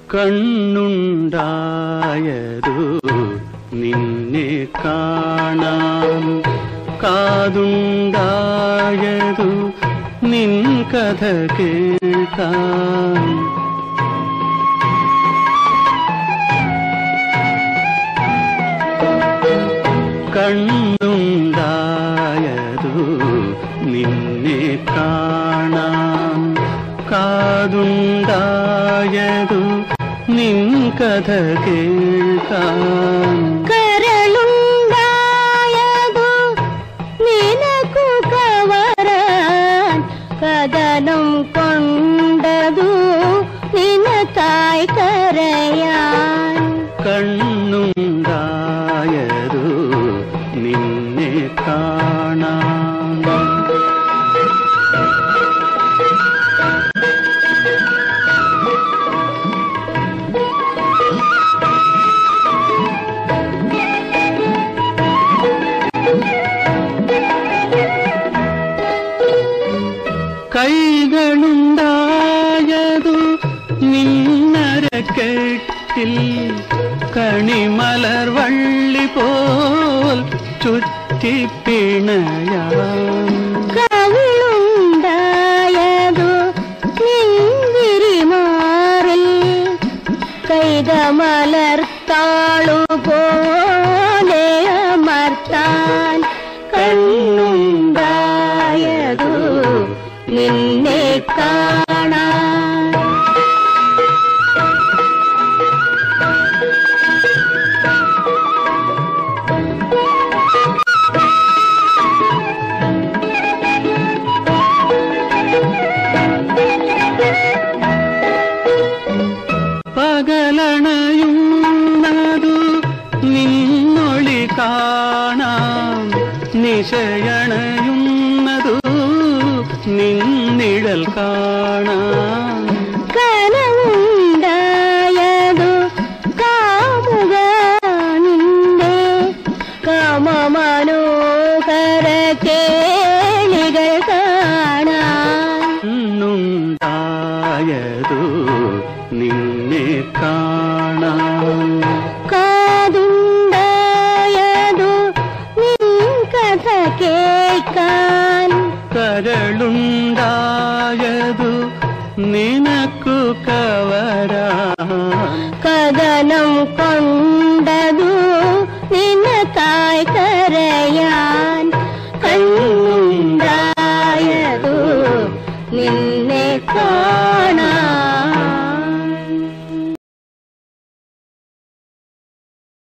കണ്ണുണ്ടായതു നിന്നെ കാണാൻ കാതുണ്ടായതു നിൻ കഥ കേൾക്കാൻ കണ്ണുണ്ടായതു നിന്നെ കാണാൻ കാതുണ്ടായതു നിൻ കഥ കേൾക്കാൻ കരളുണ്ടായതു നിനക്കു കവരാൻ കഥനം കൊണ്ടതു നിനക്കായി കരയാൻ കണ്ണുണ്ടായതു നിന്നെ കാണാൻ കൈകളുണ്ടായതു നിന്നരക്കെട്ടിൽ കണിമലർ വള്ളി പോൽ ചുറ്റിപ്പിണയാം കവിളുണ്ടായതു നിന്തിരിമാറിൽ കൈതമലർത്താളു പോലെ അമർത്താൻ കണ്ണുണ്ടായതു നിന്നെ കാണാൻ പകലണയുന്നതു നിന്നൊളി കാണാം നിശയണയുന്നതു നിന്നിഴൽ കാണാം കനവുണ്ടായതു കാമുക നിന്റെ കാമമനോഹര കേളികൾ കാണാൻ കണ്ണുണ്ടായതു നിന്നെ കാണാൻ കാതുണ്ടായതു നിൻ കഥ കേൾക്കാൻ കരളുണ്ടായതു നിനക്കു കവരാ